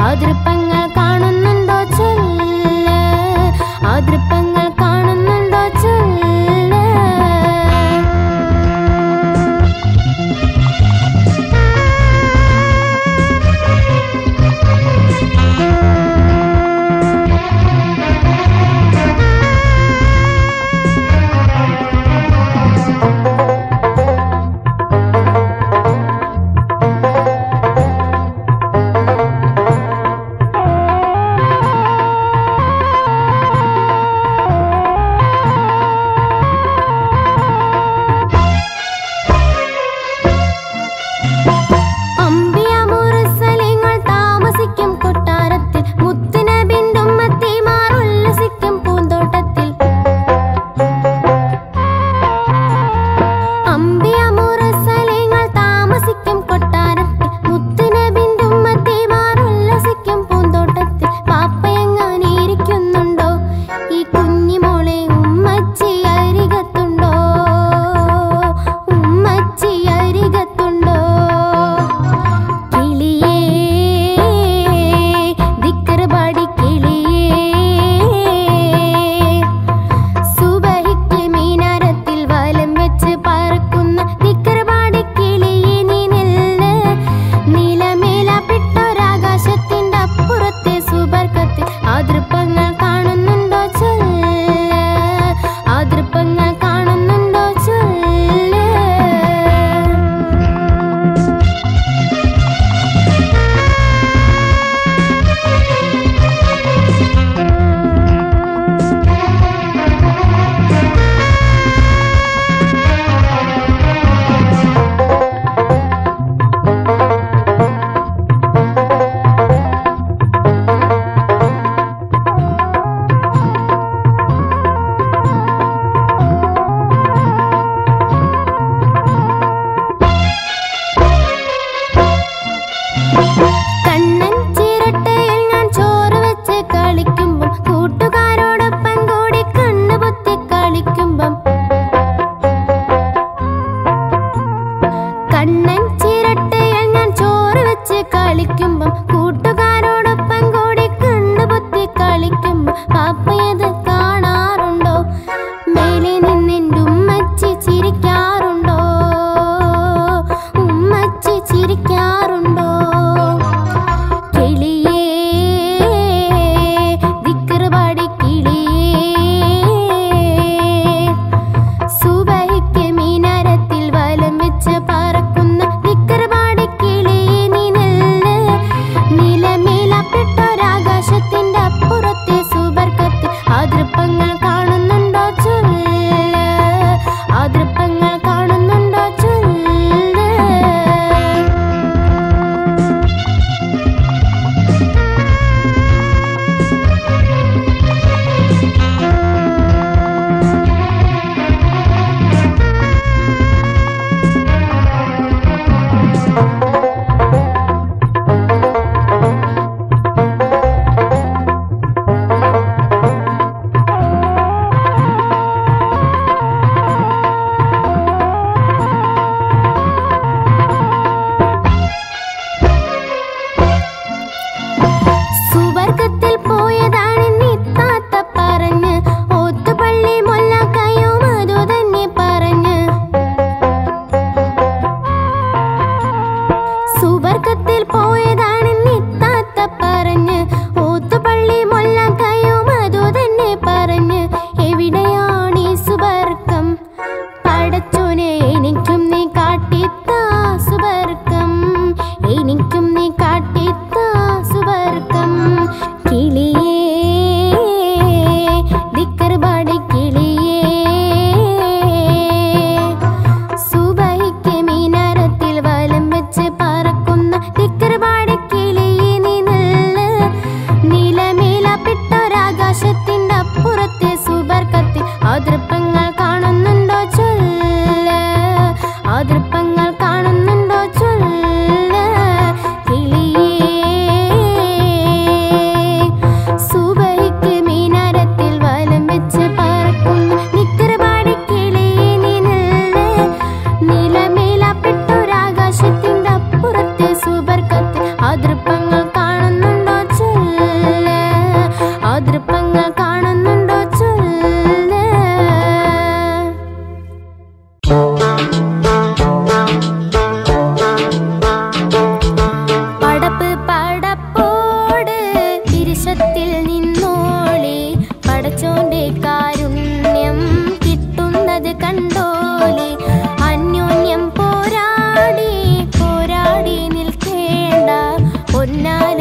ആതൃപ്പങ്ങൾ കാണുന്നുണ്ടോ ചൊല്ല് ആതൃപ്പങ്ങൾ കാണുന്നുണ്ടോ ചൊല്ല്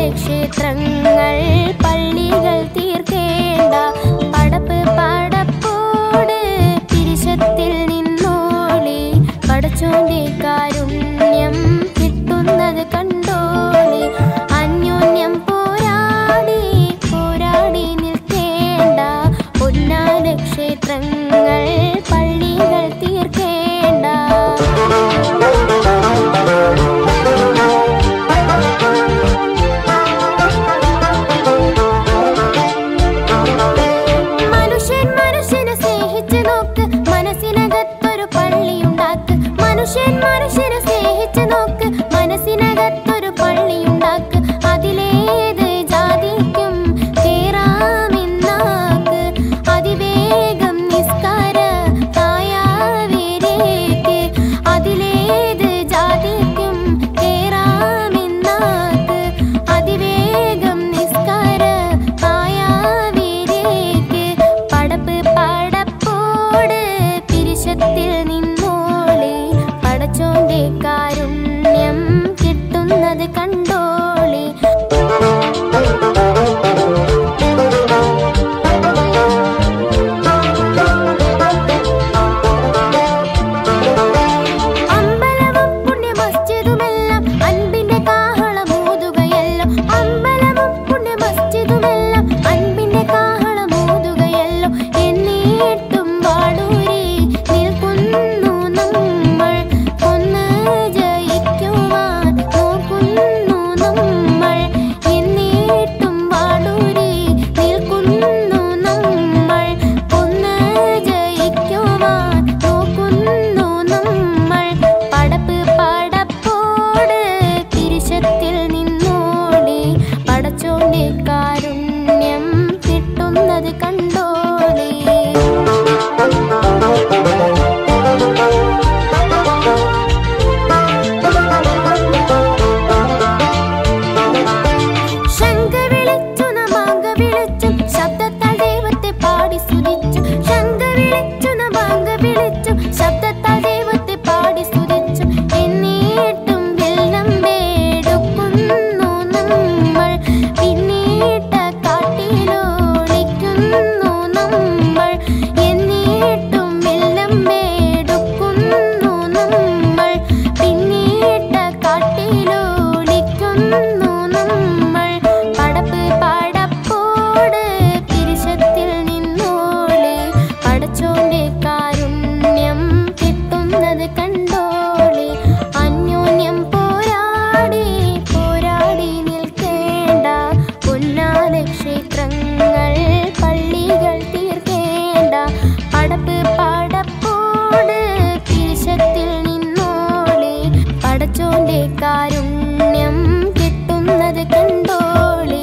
പൊന്നാല ക്ഷേത്രങ്ങൾ പള്ളികൾ തീർക്കേണ്ട പടപ്പ് പടപ്പോട് തിരിശത്തിൽ നിന്നോളി പടച്ചോന്റെ കാരുണ്യം കിട്ടുന്നത് കണ്ടോളി അന്യോന്യം പോരാടി പോരാടി നിൽക്കേണ്ട പൊന്നാല ക്ഷേത്രങ്ങൾ പള്ളികൾ തീർക്കേണ്ട മനുഷ്യൻ മനുഷ്യനെ സ്നേഹിച്ചു നോക്ക് മനസ്സിനകത്തൊരു പള്ളിയുണ്ടാക്ക് മനുഷ്യൻ മനുഷ്യനെ സ്നേഹിച്ചു നോക്ക് മനസ്സിനകത്തൊരു പള്ളിയുണ്ടാക്ക് അതിലേത് ജാതിക്കും കേറാമെന്നാക്ക് അതിവേഗം നിസ്കാര തായാവിരേക്ക് അതിലേത് ജാതിക്കും കേറാമെന്നാക്ക് അതിവേഗം നിസ്കാര തായാവിരേക്ക് പടപ്പ് പടപ്പോട് പിരിശത്തിൽ നിന്നോളി പടച്ചോന്റെ കാരുണ്യം കിട്ടുന്നത് കണ്ടോളി അമ്പലവും പുണ്യ മസ്ജിദുമെല്ലാം അൻപിന്റെ കാഹളമൂതുകയല്ലോ അമ്പലവും പുണ്യ മസ്ജിദുമെല്ലാം അൻപിന്റെ കാഹളമൂതുകയല്ലോ എന്നിട്ടും വാടൂരി നിൽക്കുന്നു നമ്മൾ കൊന്ന് ജയിക്കുവാൻ നോക്കുന്നു നമ്മൾ എന്നിട്ടും വാടൂരി നിൽക്കുന്നു നമ്മൾ കൊന്ന് ജയിക്കുവാൻ നോക്കുന്നു നമ്മൾ പടപ്പ് പടപ്പോട് തിരിശത്തിൽ നിന്നോടി പടച്ചോന്റെ കാരുണ്യം കിട്ടുന്നത് കണ്ടോളി ശംഖ വിളിച്ചു നമാങ്ക വിളിച്ചും ശബ്ദത്താൽ ദൈവത്തെ പാടി സ്തുതിച്ചു ശംഖ വിളിച്ചു നമാങ്ക വിളിച്ചും ശബ്ദത്താൽ ദൈവത്തെ പാടി സ്തുതിച്ചു എന്നിട്ടും വെള്ളം വേടുക്കുന്നു നമ്മൾ പിന്നീട്ട കാട്ടിലോളിക്കുന്നു നമ്മൾ എന്നിട്ടും വെള്ളം വേടുക്കുന്നു നമ്മൾ പിന്നീട്ട കാട്ടിലോളിക്കുന്നു നമ്മൾ പടപ്പ് പടപ്പോട് പിരിശത്തിൽ നിന്നോളി പടച്ചോന്റെ കാരുണ്യം കിട്ടുന്നത് കണ്ടോളി അന്യോന്യം പോരാടി പോരാടി നിൽക്കേണ്ട പൊന്നാല ക്ഷേത്രങ്ങൾ പള്ളികൾ തീർക്കേണ്ട പടപ്പ് പടപ്പോട് പിരിശത്തിൽ നിന്നോളി പടച്ചോന്റെ കാരുണ്യം കിട്ടുന്നത് കണ്ടോളി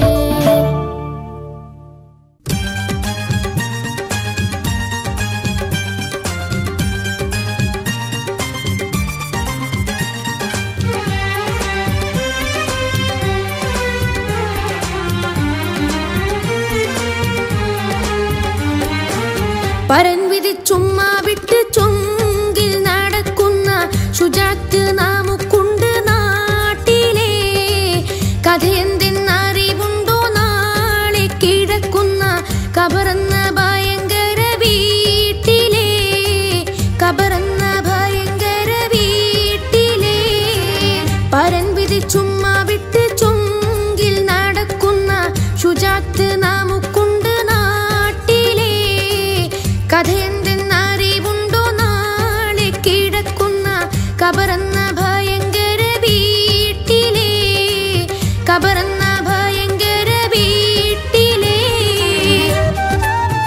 പരൻ വിധിച്ചുമ്മാ വിട്ട് ചൊങ്കിൽ നടക്കുന്ന ശുചാത്ത് നാമുക്കുണ്ട് നാട്ടിലെ കഥയെന്തെന്നറിവുണ്ടോ നാളെ കിഴക്കുന്ന കബറന്ന ഭയങ്കര വീട്ടിലെ കബറന്ന ഭയങ്കര വീട്ടിലെ പരൻ വിധിച്ചുമ്മാ വിട്ട് ചൊങ്കിൽ നടക്കുന്ന ശുചാത്ത് നാമുക്കുണ്ട് നാട്ടിലെ കഥയെന്തെന്നറിവുണ്ടോ നാളെ കിടക്കുന്ന കബറന്ന ഭയങ്കര വീട്ടിലെ കബറന്ന ഭയങ്കര വീട്ടിലെ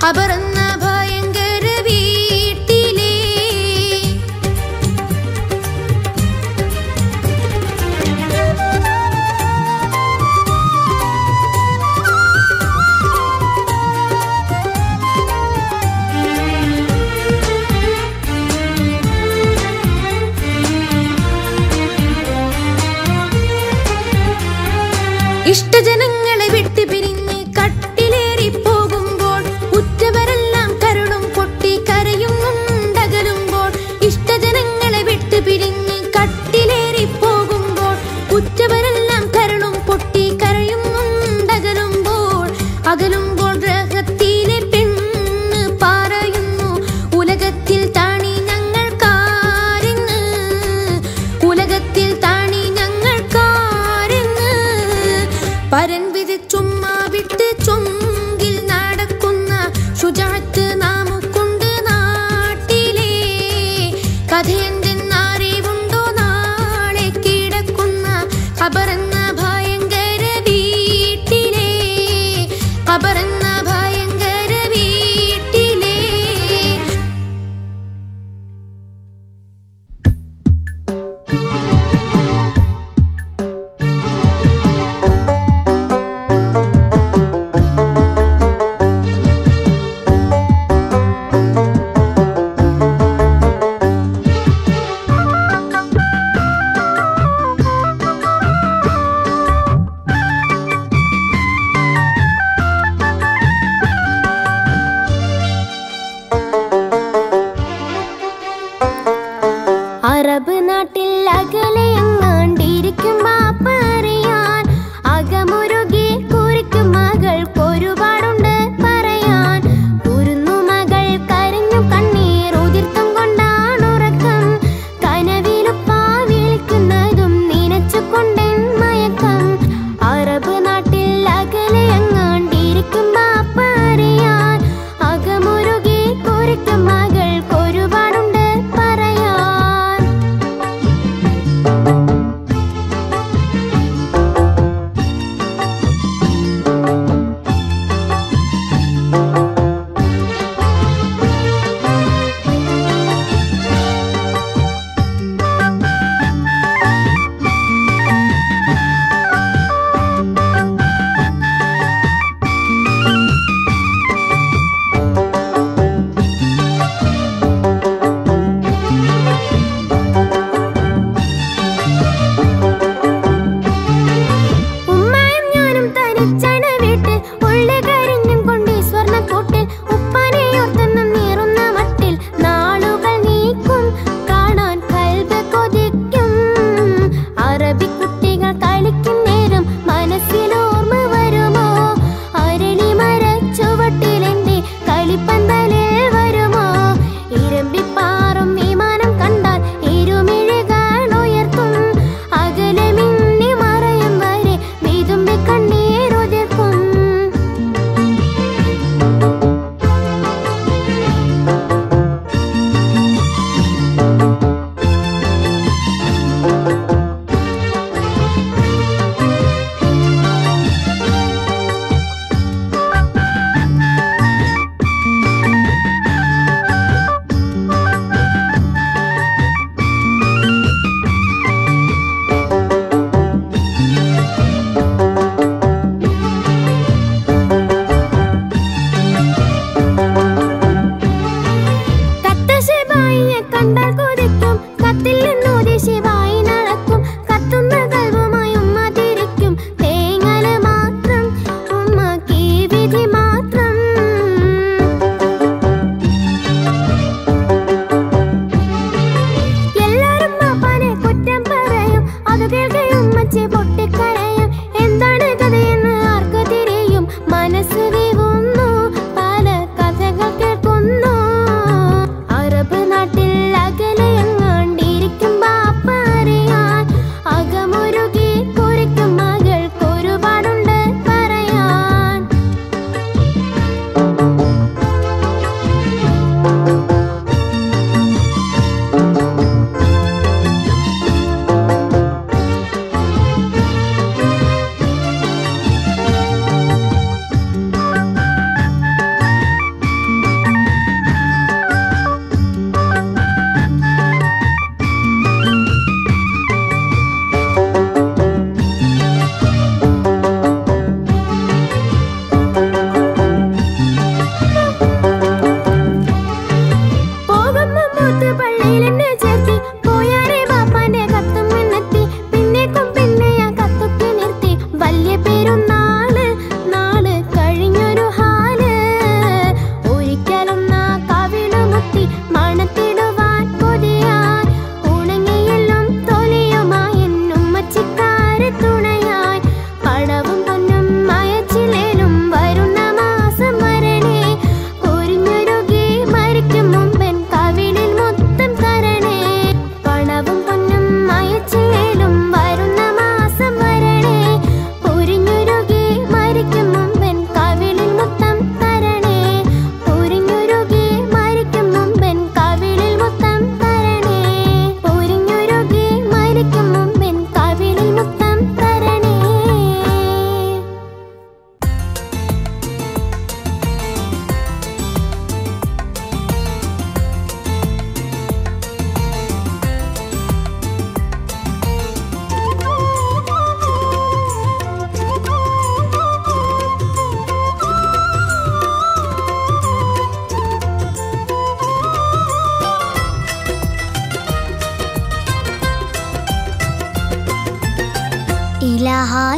കബറന്ന ഭയങ്കര വീട്ടിലേ ഇഷ്ടജനങ്ങളെ വിട്ടു പിരിഞ്ഞ് കട്ടിലേറി പോകുമ്പോൾ ഉറ്റവരെല്ലാം കരുളും പൊട്ടി കരയുന്നുണ്ടകലുമ്പോൾ ഇഷ്ടജനങ്ങളെ വിട്ടു പിരിഞ്ഞ് കട്ടിലേറി പോകുമ്പോൾ ഉറ്റവരെല്ലാം കരുളും പൊട്ടി കരയുന്നുണ്ടകലുമ്പോൾ അകലുമ്പോൾ ഗ്രഹത്തിലെ പെണ്ണ് പറയുന്നു ഉലകത്തിൽ താണി ഞങ്ങൾക്കാരെന്ന് ഉലകത്തിൽ താണി ഞങ്ങൾക്കാരെന്ന് പരൻ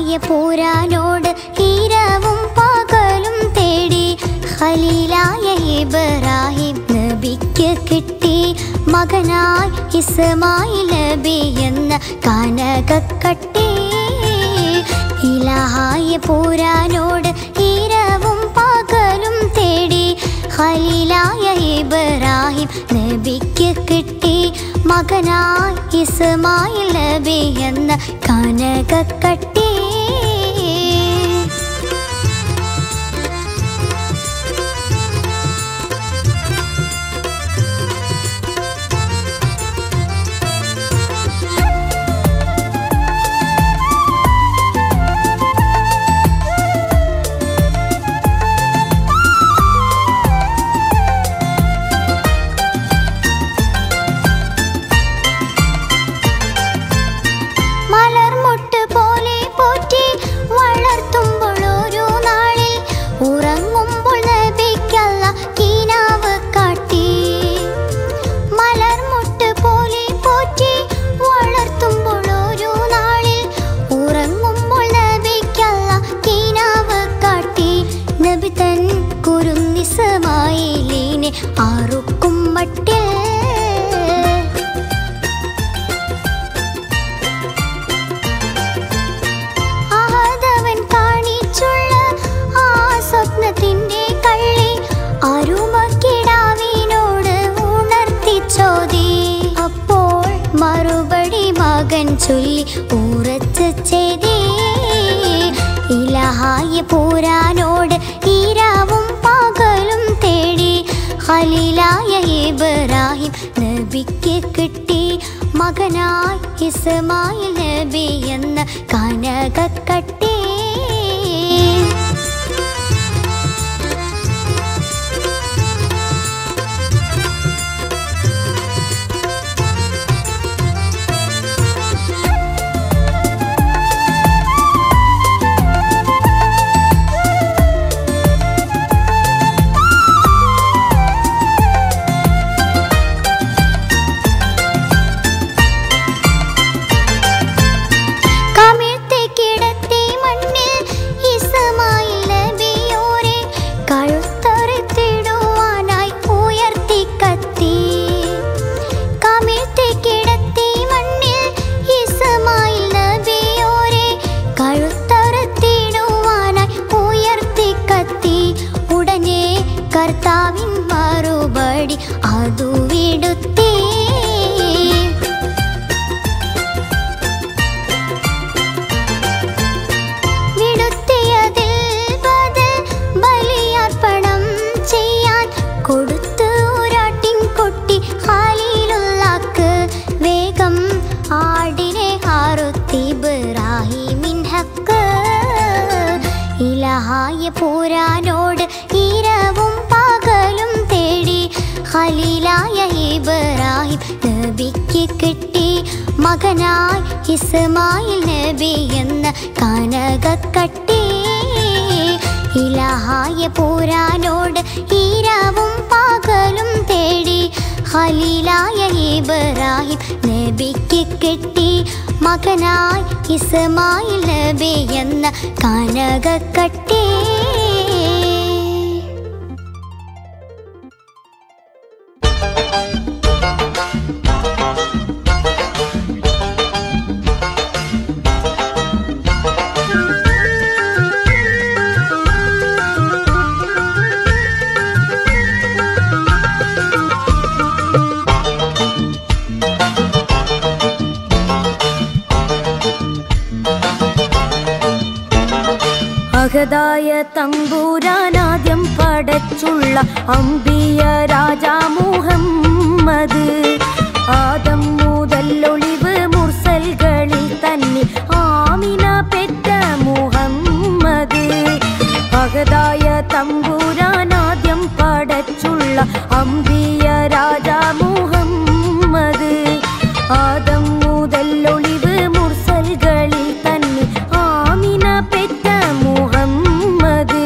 ഇലാഹായ പൂരാനോട് ഈരവും പകലും തേടി ഖലീലായ ഇബ്രാഹിം നബിക്ക് കിട്ടി മകനായി ഇസ്മായിൽ നബി എന്ന കനകക്കട്ടി ഇലാഹായ പൂരാനോട് ഈരവും പകലും തേടി ഖലീലായ ഇബ്രാഹിം നബിക്ക് കിട്ടി മകനായി ഇസ്മായിൽ നബി എന്ന കനകക്കട്ടി മലർമുട്ട് പോലെ പോറ്റി വളർത്തുമ്പോൾ ഒരു നാളിൽ ഉറങ്ങുമ്പോൾ നബിക്കല്ല കീനാവ് കാട്ടി മലർമുട്ട് പോലെ പോറ്റി വളർത്തുമ്പോൾ ഒരു നാളിൽ ഉറങ്ങുമ്പോൾ നബിക്കല്ല കീനാവ് കാട്ടി നബി തൻ കുരുന്നിസമായിലീനെ ആറുക്കും മട്ടിൽ ആദവൻ കാണിച്ചുള്ള ആ സ്വപ്നത്തിന്റെ കള്ളി അരുമക്കിടാവിനോട് ഉണർത്തിച്ചോതി അപ്പോൾ മറുപടി മകൻ ചൊല്ലി ഉറച്ചു ചെയ്തേ ഇലഹായ പൂരാനോട് ഈരാവും പകലും തേടി ഖലീലായ ഇബ്രാഹിം നബിക്ക് കിട്ടി മകനായി ഇസ്മായിൽ നബി എന്ന കനകക്കട്ടി കമിഴ്ത്തി കിടത്തി മണ്ണിൽ ഇസ്മായിൽ നബിയോരെ കഴുത്തറുത്തിടുവാനായി ഉയർത്തി കത്തി കമിഴ്ത്തി കിടത്തി മണ്ണിൽ ഇസ്മായിൽ നബിയോരെ കഴുത്തറുത്തിടുവാനായി ഉയർത്തി കത്തി ഉടനെ കർത്താവിൻ മറുപടി അതു വിടുത്തേ വിടുത്തിയതിൽ ബദൽ ബലിയർപ്പണം ചെയ്യാൻ കൊടുത്തു ഒരാട്ടിൻ കൊട്ടി ഖാലിലുള്ളാക്ക് വേഗം ആടിനെ ഹാറുത്തി ഇബ്രാഹിമിൻ ഹക്ക് ഇലഹായ പൂരാനോട് ഈരവും പകലും തേടി ഖലീലായ ഇബ്രാഹിം നബിക്ക് കിട്ടി മകനായി ഇസ്മായിൽ നബി എന്ന കനകക്കട്ടി ഇലഹായ പൂരാനോട് ഈരാവും പകലും തേടി ഖലീലായ ഇബ്രാഹിം നബിക്ക് കിട്ടി മകനായി ഇസ്മായിൽ നബി എന്ന കനകക്കട്ടി അഹദായ തമ്പൂരാനാദ്യം പടച്ചുള്ള അമ്പിയ രാജാ മുഹമ്മദ് ആദം മുതൽ ഒളിവ് മുർസൽകളിൽ തന്നെ ആമിന പെറ്റ മുഹമ്മദ് അഹദായ തമ്പൂരാനാദ്യം പടച്ചുള്ള അമ്പിയ രാജാ മുഹമ്മദ് ആദം മുതൽ ഒളിവ് മുർസൽകളിൽ തന്നെ ആമിന പെറ്റ മുഹമ്മദ്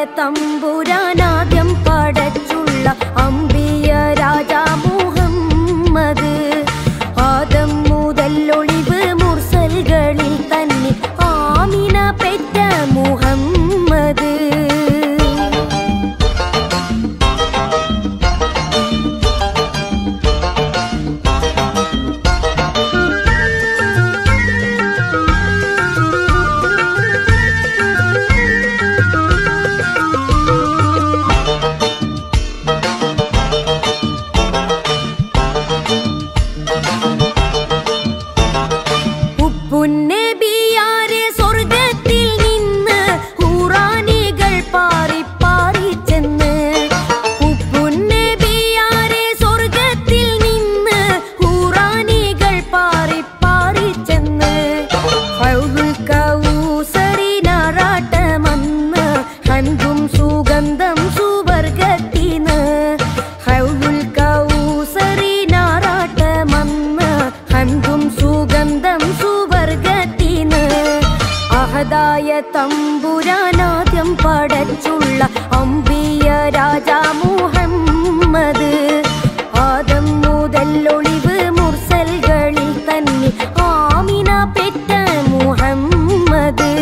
തമ്പുരാനാദ്യം പടച്ചുള്ള അമ്പിയ രാജാ മുഹമ്മദ് ആദം മുതൽ ഒളിവ് മുർസൽകളിൽ തന്നെ ആമിന പെറ്റ മുഹമ്മദ് ഉപ്പുന്നബിയാരെ സ്വർഗത്തിൽ നിന്ന് ഖുറാനികൾ പാറി പാറി ചെന്ന് ഉപ്പുന്നബിയാരെ സ്വർഗത്തിൽ നിന്ന് ഖുറാനികൾ പാറി പാറി ചെന്ന് ഹൗലുൽ കൗസറിനാറാട്ടമന്ന് ഹൻകും സുഗന്ധം സുവർഗത്തിന്ന് ഹൗലുൽ കൗസറിനാറാട്ടമന്ന് ഹൻകും സുഗന്ധം സുവർഗത്തിന്ന് അഹദായ തമ്പുരാനാദ്യം പടച്ചുള്ള അമ്പിയ രാജാ മുഹമ്മദ് ആദം മുതൽ ഒളിവ് മുർസൽകളിൽ തന്നെ ആമിന പെറ്റ മുഹമ്മദ്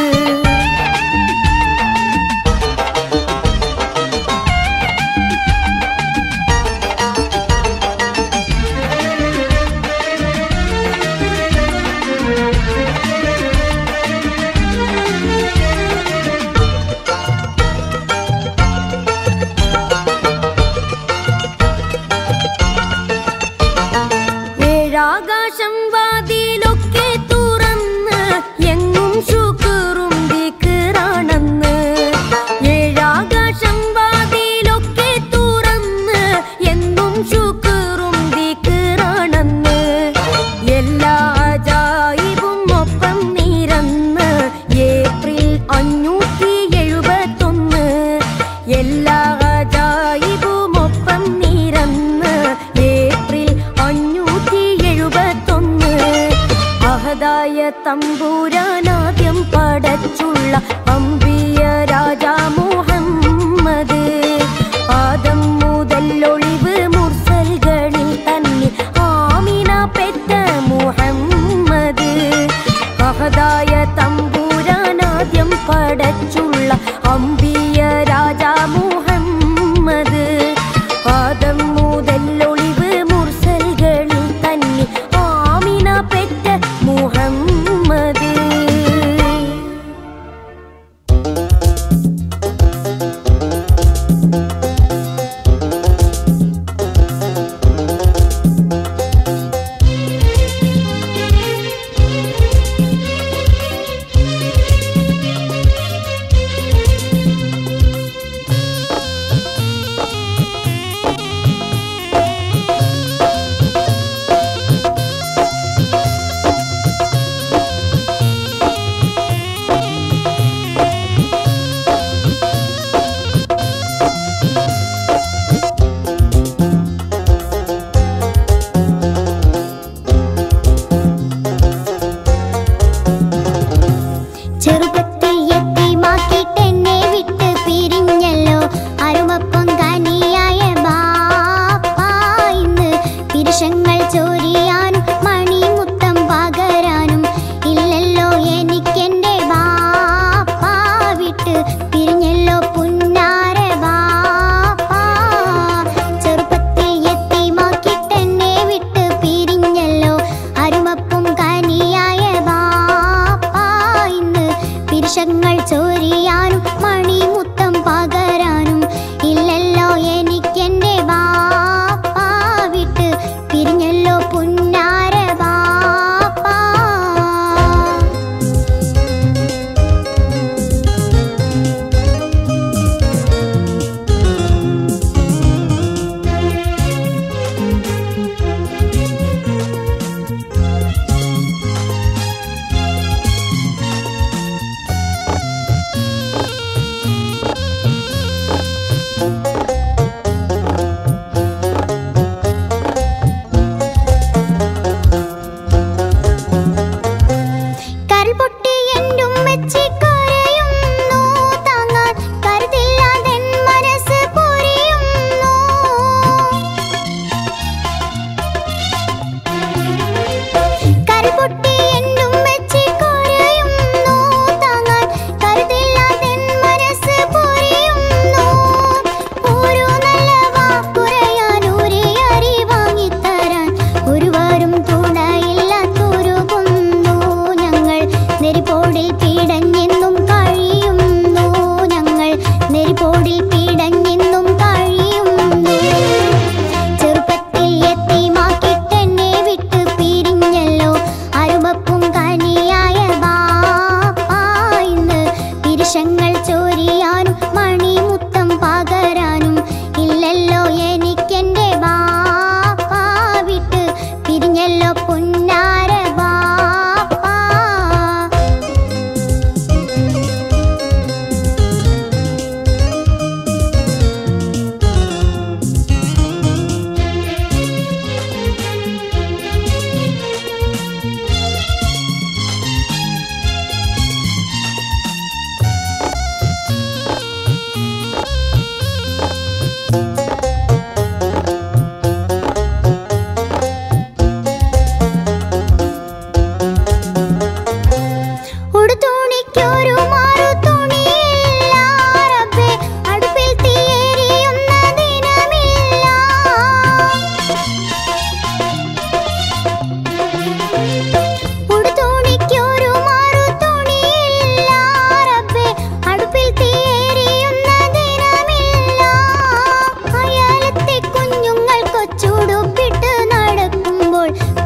ഏഴാകാശം വാതിലൊക്കെ തുറന്ന് എങ്ങും ശുക്റും ദിക്റാണെന്ന് ഏഴാകാശം വാതിലൊക്കെ തുറന്ന് എന്നും ശുക്റും ദിക്റാണെന്ന് എല്ലാ അജായിബും ഒപ്പം നിരന്ന് ഏപ്രിൽ അഞ്ഞൂറ്റി എഴുപത്തൊന്ന് എല്ലാ അജായിബും ഒപ്പം നിരന്ന് ഏപ്രിൽ അഞ്ഞൂറ്റി എഴുപത്തൊന്ന് അഹദായ തമ്പുരാനാദ്യം പടച്ചുള്ള അമ്പിയ രാജാ മുഹമ്മദ് ആദം മുതൽ ഒളിവ് മുർസൽകളിൽ തന്നെ ആമിന പെറ്റ മുഹമ്മദ് അഹദായ തമ്പുരാനാദ്യം പടച്ചുള്ള അമ്പിയ രാജാ മുഹമ്മദ് ആദം മുതൽ ഒളിവ് മുർസൽകളിൽ തന്നെ ആമിന പെറ്റ മുഹമ്മദ്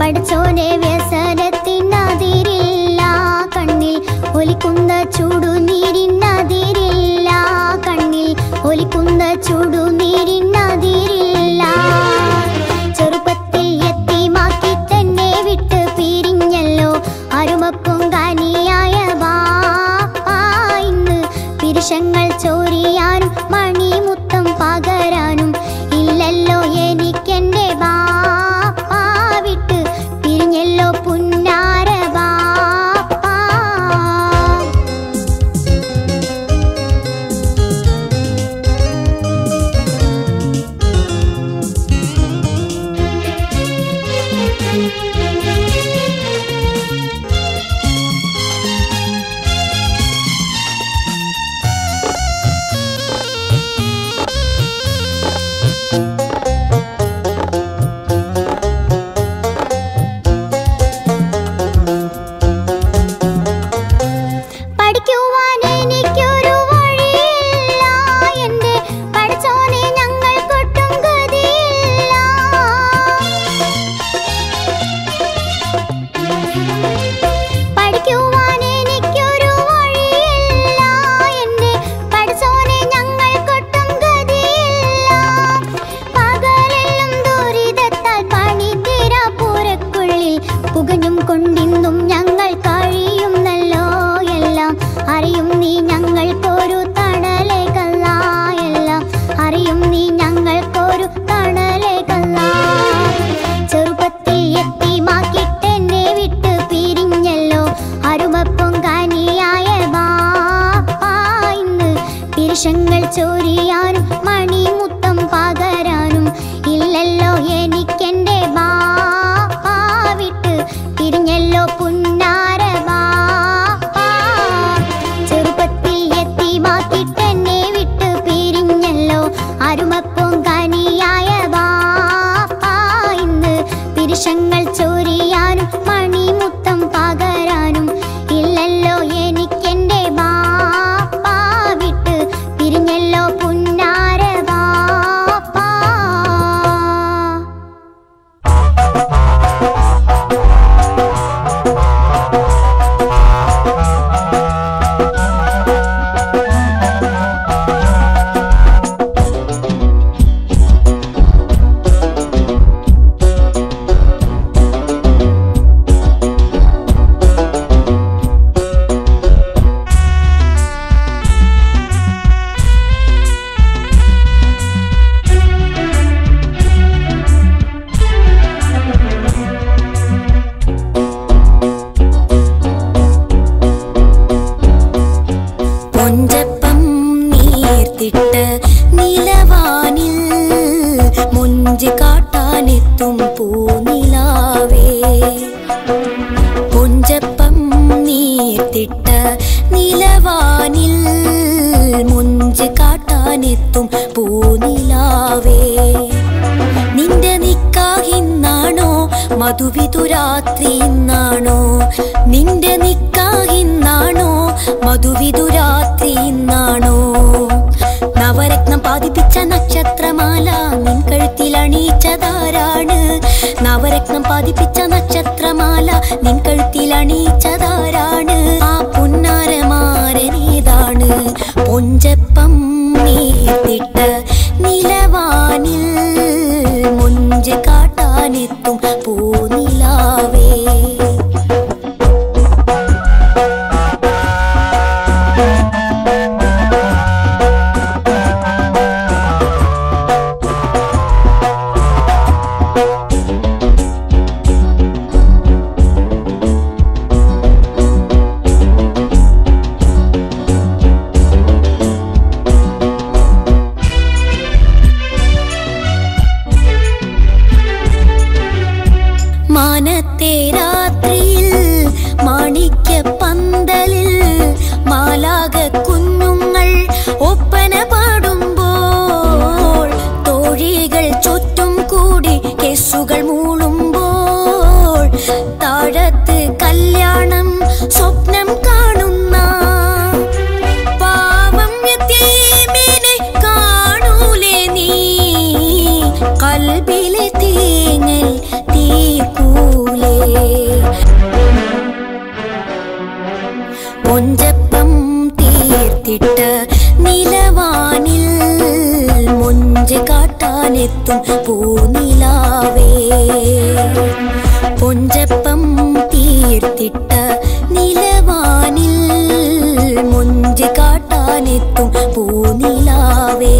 പഠിച്ചോനെ വ്യസനത്തിനതിരില്ല കണ്ണിൽ ഒലിക്കുന്ന ചുടുനീരിനതിരില്ല കണ്ണിൽ ഒലിക്കുന്ന ചുടുനീരിനതിരില്ല ചെറുപ്പത്തിൽ എത്തിമാക്കി തന്നെ വിട്ട് പിരിഞ്ഞല്ലോ അരുമപ്പും കാനിയായ ബാപ്പാ ഇന്ന് പിരിശങ്ങൾ ചോരിയാനും മണിമുത്തം പകരാനും ഇല്ലല്ലോ എനിക്കെന്റെ ബാപ്പാ വിട്ട് പിരിഞ്ഞല്ലോ പുന്നാര ബാപ്പാ പഠിക്കുവാൻ എനിക്കൊരു വഴിയില്ല എന്റെ പഠിച്ചോനെ ഞങ്ങൾക്കൊട്ടും ഗതിയില്ല പഠിക്കുവാൻ എനിക്കൊരു വഴിയില്ല എന്റെ പഠിച്ചോനെ ഞങ്ങൾക്കൊട്ടും ഗതിയില്ല പകലെല്ലാം ദുരിതത്താൽ പണിത്തിരാപ്പുരക്കുള്ളിൽ പുകഞ്ഞും കൊണ്ടിന്നും ഞങ്ങൾ കഴിയുന്നല്ലോ എല്ലാം അറിയും നീ ഞങ്ങൾക്കൊരു തണലേ കല്ല എല്ലാം അറിയും നീ ഞങ്ങൾക്കൊരു തണലേ കല്ല ചെറുപ്പത്തിൽ എത്തിമാക്കിട്ടെന്നെ വിട്ട് പിരിഞ്ഞല്ലോ അരുമപ്പം കാനിയായ ബാപ്പാ ഇന്ന് പിരിശങ്ങൾ ചോരിയാനും മണിമുത്തം പകരാനും ഇല്ലല്ലോ എനിക്കെന്റെ ബാപ്പാ വിട്ട് പിരിഞ്ഞല്ലോ പുന്നാര ബാപ്പാ ചെറുപ്പത്തിൽ എത്തിമാക്കിട്ടെന്നെ വിട്ട് പിരിഞ്ഞല്ലോ അരുമപ്പം കാനിയായ ബാപ്പാ ഇന്ന് പിരിശങ്ങൾ ചോരിയാനും മണിമുത്തം പകരാനും ഇല്ലല്ലോ എനിക്കെന്റെ ബാപ്പാ വിട്ട് പിരിഞ്ഞല്ലോ പുന്നാര ബാപ്പാ പൊഞ്ചപ്പം നീർത്തിട്ട് നിലവാനിൽ മുഞ്ചി കാട്ടാനെത്തും പൂനിലാവേ പൊഞ്ചപ്പം നീർത്തിട്ട് നിലവാനിൽ മുഞ്ചി കാട്ടാനെത്തും പൂനിലാവേ നിന്റെ നിക്കാഹിന്നാണോ മധുവിതുരാത്രി ഇന്നാണോ നിന്റെ നിക്കാഹിന്നാണോ മധുവിതുരാത്രി ഇന്നാണോ നവരത്നം പാതിപ്പിച്ച നക്ഷത്രമാല നിൻ കഴുത്തിൽ അണിയിച്ചതാരാണ് നവരത്നം പാതിപ്പിച്ച നക്ഷത്രമാല നിൻ കഴുത്തിൽ അണിയിച്ചതാരാണ് ആ പുന്നാരമാരനേതാണ് പൊഞ്ചപ്പം നീത്തിട്ട് നിലവാനിൽ മുഞ്ച് കാട്ടാനെത്തും പൂനിലാവേ മാനത്തെ രാത്രിയിൽ മാണിക്യ പന്തലിൽ മാലാക കുഞ്ഞുങ്ങൾ ഒപ്പന പാടുമ്പോൾ തോഴികൾ ചുറ്റും കൂടി കേസുകൾ മൂളുമ്പോൾ താഴത്ത് കല്യാണം സ്വപ്നം കാണുന്ന പാവം യതീമിനെ കാണൂലേ നീ കൽബിലെ തേങ്ങൽ തീർക്കൂലേ തീർത്തിട്ട നിലവാനിൽ മൊഞ്ച് കാട്ടാനെത്തും പൂനിലാവേ പൊഞ്ചപ്പം തീർത്തിട്ട നിലവാനിൽ മൊഞ്ച് കാട്ടാനെത്തും പൂനിലാവേ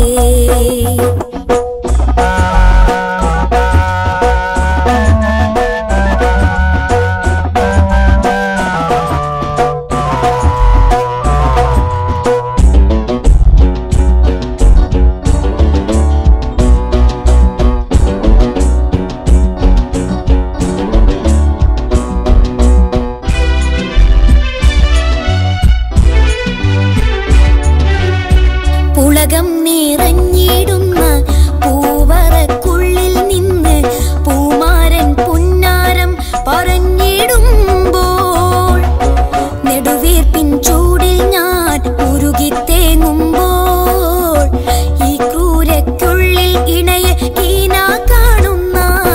പുളകം നിറഞ്ഞിടുന്ന പൂവറക്കുള്ളിൽ നിന്ന് പൂമാരൻ പുന്നാരം പറഞ്ഞിടുമ്പോൾ നെടുവീർപ്പിൻ ചൂടിൽ ഞാൻ ഉരുകിത്തേങ്ങുമ്പോൾ ഈ ക്രൂരക്കുള്ളിൽ ഇണയെ കീന കാണുന്ന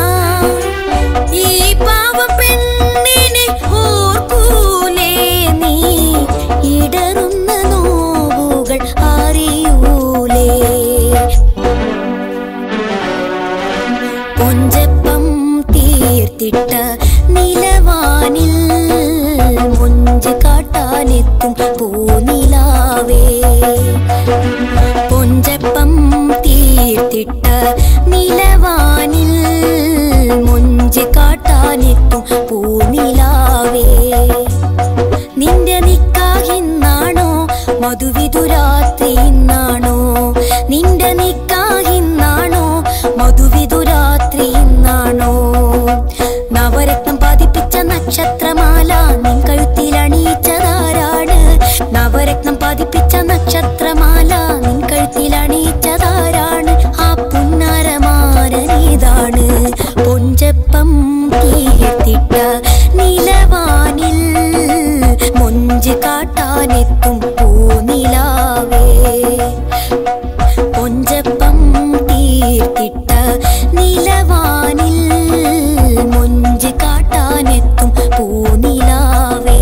ഈ പാവം പെണ്ണിനെ ഓർക്കൂലേ നീ ഇടറുന്ന നോവുകൾ അറിയൂലേ കൊഞ്ചപ്പം തീർത്തിട്ട നിലവാനിൽ മുഞ്ച് കാട്ടാനെത്തും പൂനിലാവേ പൊഞ്ചപ്പം തീർത്തിട്ട നിലവാനിൽ മുഞ്ച് കാട്ടാനെത്തും പൂനിലാവേ നിന്റെ നിക്കാഹിന്നാണോ മധുവിധുരാത്രി ഇന്നാണോ നിന്റെ നിക്കാഹിന്നാണോ മധുവിധുരാത്രി ഇന്നാണോ നവരത്നം പതിപ്പിച്ച നക്ഷത്രമാല നിൻ കഴുത്തിൽ അണിയിച്ചതാരാണ് നവരത്നം പതിപ്പിച്ച നക്ഷത്രമാല നിൻ കഴുത്തിൽ അണിയിച്ചതാരാണ് ആ പുന്നാരമാരനീതാണ് പൊഞ്ചപ്പം തീർത്തിട്ട നിലവാനിൽ മൊഞ്ച് കാട്ടാനെത്തും പൂനിലാവേ പൊഞ്ചപ്പം തീർത്തിട്ട നിലവാനിൽ മൊഞ്ച് കാട്ടാനെത്തും പൂനിലാവേ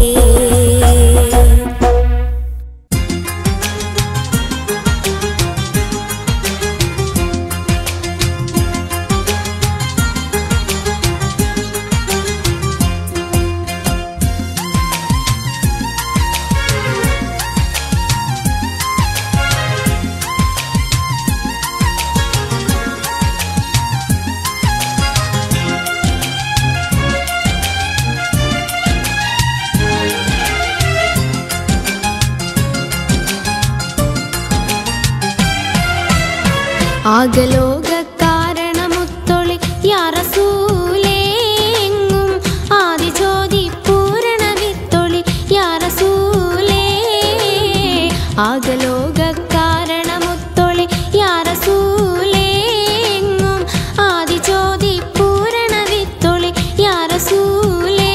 ആകലോക കാരണമുത്തൊളി യാറസൂലേങ്ങും ആദിജ്യോതി പൂരണ വിത്തൊളി യാറസൂലേ ആകലോക കാരണമുത്തൊളി യാറസൂലേങ്ങും ആദിജ്യോതി പൂരണ വിത്തൊളി യാറസൂലേ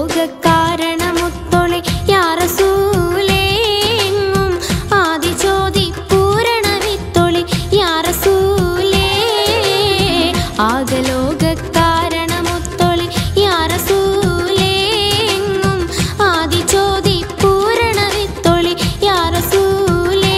ആകലോക കാരണമുത്തൊളി യാറസൂലേ എങ്ങും ആദിജ്യോതി പൂരണ വിത്തൊളി യാറസൂലേ ആകലോക കാരണമുത്തൊളി യാറസൂലേ എങ്ങും ആദിജ്യോതി പൂരണ വിത്തൊളി യാറസൂലേ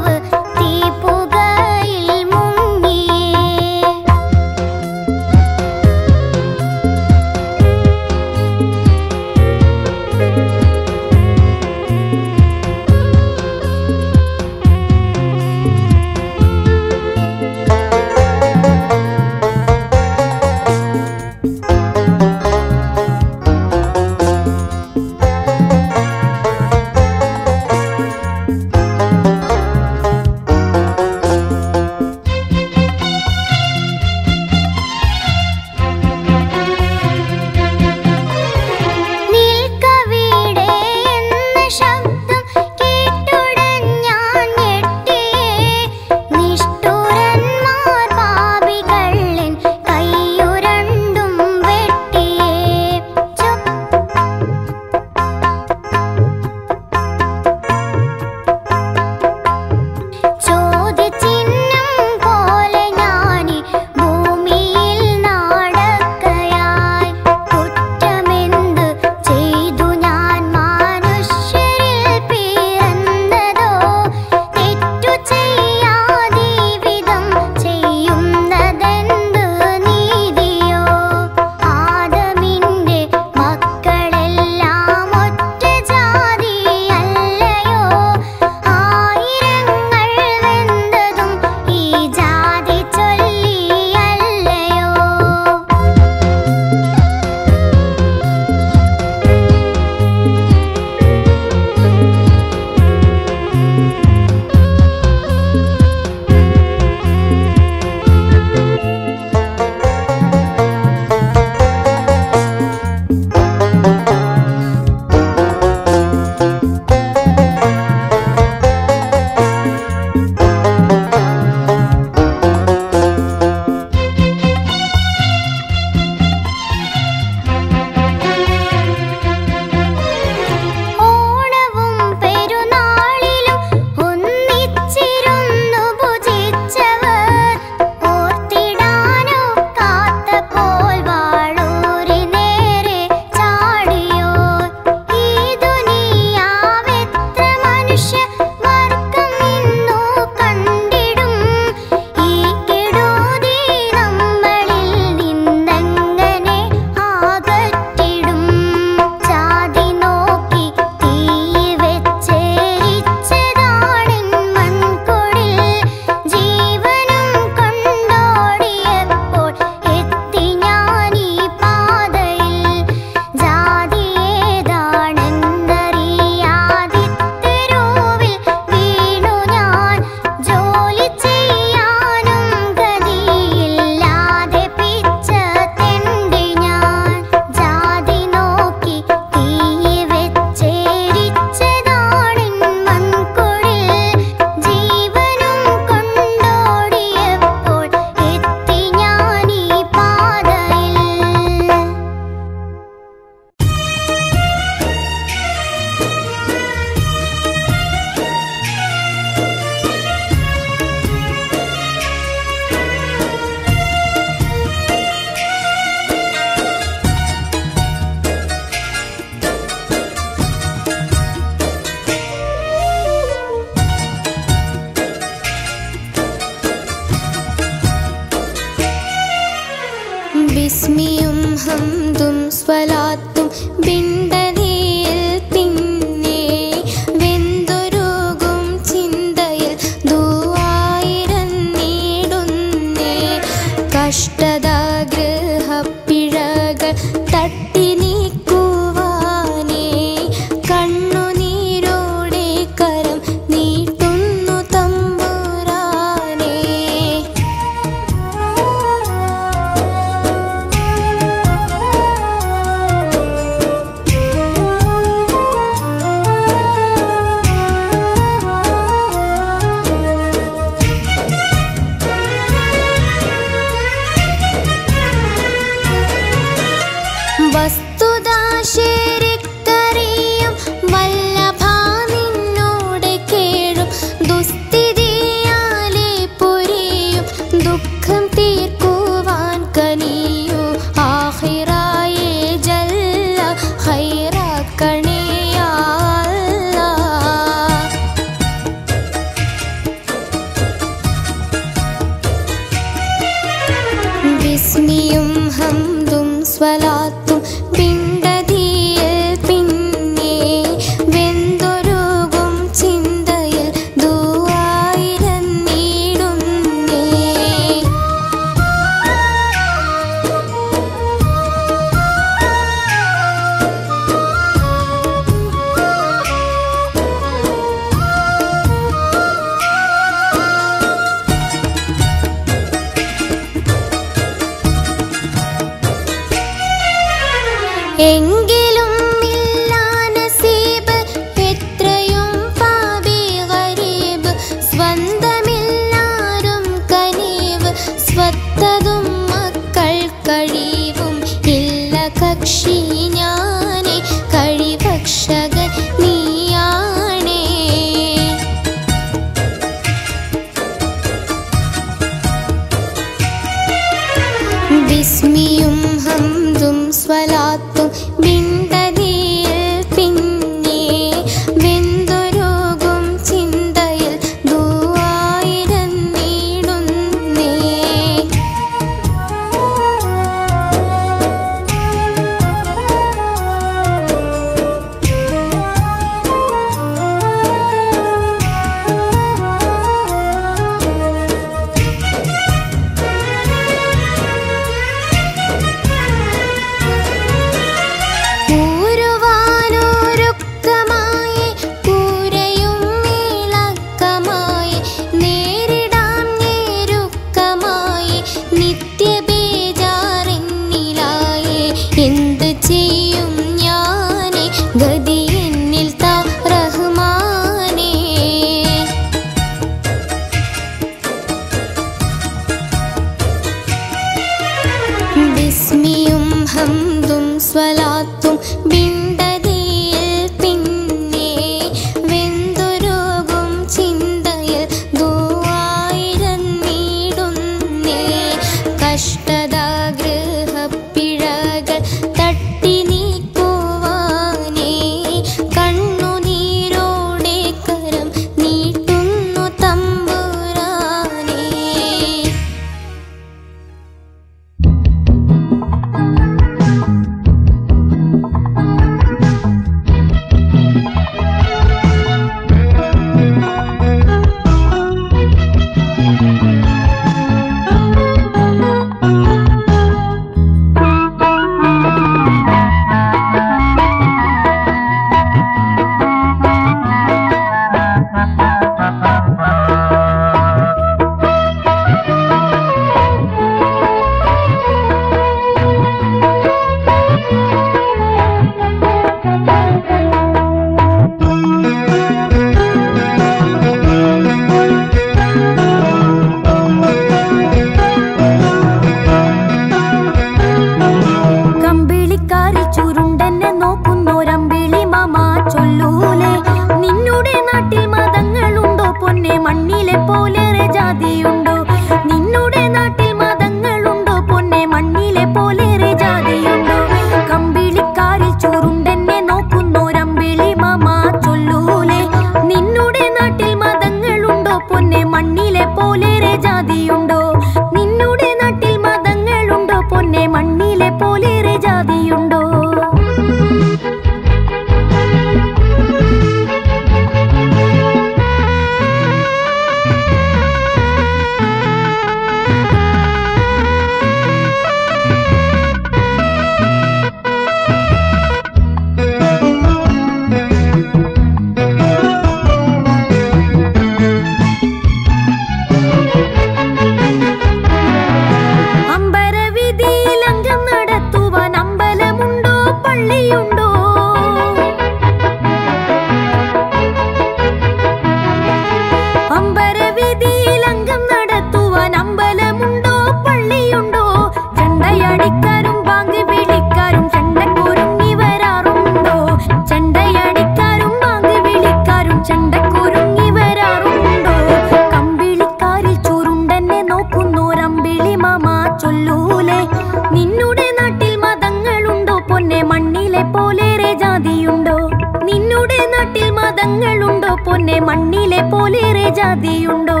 ജാതിയുണ്ടോ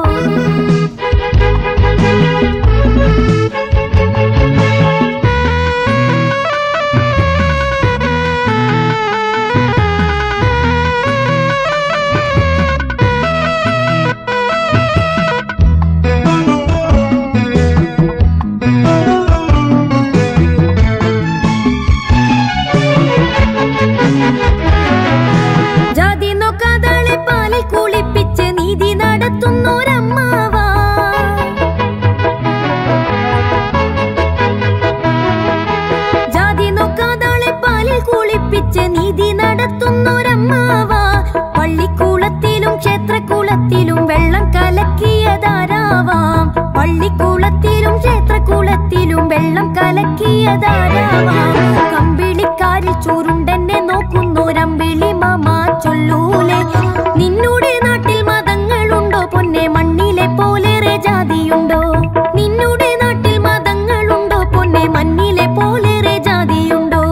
ജാതി നോക്കാതാളെ പാലിൽ കുളിപ്പിച്ച് നീതി നടത്തുന്നോരമ്മാവാ ജാതി നോക്കാതാളെ പാലിൽ കുളിപ്പിച്ച് നീതി നടത്തുന്നോരമ്മാവാ പള്ളിക്കൂളത്തിലും ക്ഷേത്രക്കുളത്തിലും വെള്ളം കലക്കിയതാരാവാം പള്ളിക്കൂളത്തിലും ക്ഷേത്രക്കുളത്തിലും വെള്ളം കലക്കിയതാരാവാം കമ്പിളിക്കാരിൽ ചൂരുണ്ടെന്നെ നോക്കുന്നോരമ്പിളി മാമ ചൊല്ലൂലേ നിന്നുടെ നാട്ടിൽ മതങ്ങളുണ്ടോ പൊന്നെ മണ്ണിലെ പോലേറെ ജാതിയുണ്ടോ നിന്നുടെ നാട്ടിൽ മതങ്ങളുണ്ടോ പൊന്നെ മണ്ണിലെ പോലേറെ ജാതിയുണ്ടോ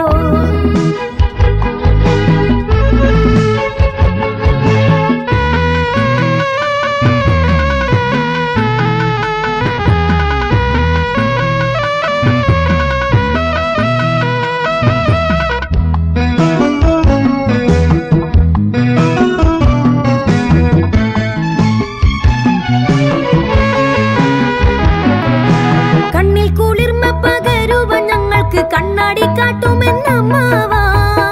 കണ്ണിൽ കുളിർമ പകരുവ ഞങ്ങൾക്ക് കണ്ണാടി കാട്ടുമെന്നമ്മാവാ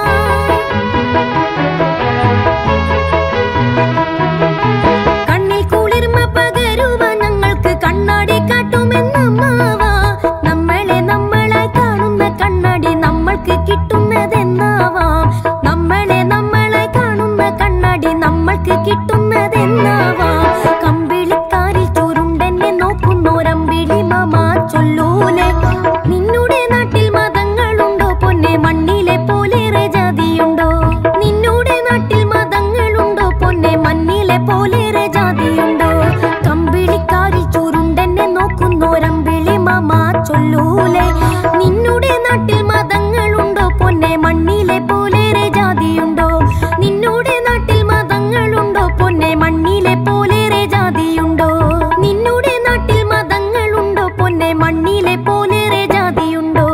കണ്ണിൽ കുളിർമ പകരുവ ഞങ്ങൾക്ക് കണ്ണാടി കാട്ടുമെന്നമ്മാവാ നമ്മളെ നമ്മളായി കാണുന്ന കണ്ണാടി നമ്മൾക്ക് കിട്ടുന്നതെന്നാവാം നമ്മളെ നമ്മളായി കാണുന്ന കണ്ണാടി നമ്മൾക്ക് കിട്ടുന്നതെന്നാവാം കമ്പിളിക്കാരിൽ ചുരുണ്ടെന്നെ നോക്കുന്നോരമ്പിളി മാമ ചൊല്ലൂലേ നിന്നുടെ നാട്ടിൽ മതങ്ങളുണ്ടോ പൊന്നെ മണ്ണിലെ പോലേറെ ജാതിയുണ്ടോ നിന്നുടെ നാട്ടിൽ മതങ്ങളുണ്ടോ പൊന്നെ മണ്ണിലെ പോലേറെ ജാതിയുണ്ടോ കമ്പിളിക്കാരിൽ ചുരുണ്ടെന്നെ നോക്കുന്നോരമ്പിളി മാമ ചൊല്ലൂലേ നിന്നുടെ നാട്ടിൽ മതങ്ങളുണ്ടോ പൊന്നെ മണ്ണിലെ പോലേറെ ജാതിയുണ്ടോ നിന്നുടെ നാട്ടിൽ മതങ്ങളുണ്ടോ പൊന്നെ മണ്ണിലെ പോലേറെ ജാതിയുണ്ടോ നിന്നുടെ നാട്ടിൽ മതങ്ങളുണ്ടോ പൊന്നെ മണ്ണിലെ പോലേറെ ജാതിയുണ്ടോ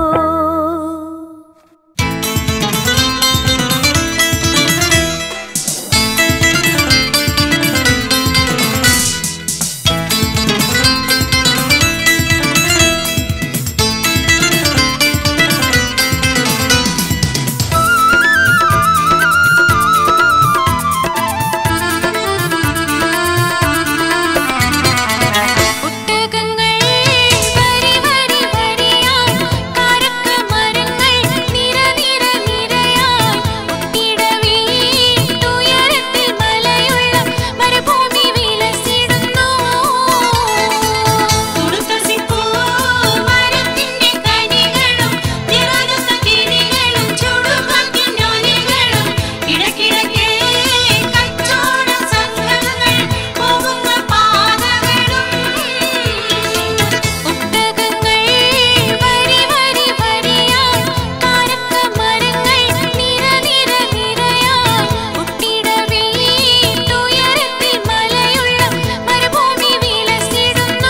ഒട്ടകങ്ങൾ വരി വരി വരിയായി കാരക്ക മരങ്ങൾ നിര നിര നിരയായി ഒട്ടിടവേ തുയരത്തിൽ മലയുള്ള മരുഭൂമി വിലസിടുന്നു തുടുത്തസിപ്പൂ മരത്തിന്റെ കനികളും നിറഞ്ഞ കിളികളും ചുടുകാറ്റിൻ ഞൊലികളും ഇടയ്ക്കിടയ്ക്ക് കച്ചോട സംഘങ്ങൾ പോകുന്ന പാതകളും ഒട്ടകങ്ങൾ വരി വരി വരിയായി കാരക്ക മരങ്ങൾ നിര നിര നിരയായി ഒട്ടിടവേ തുയരത്തിൽ മലയുള്ള മരുഭൂമി വിലസിടുന്നു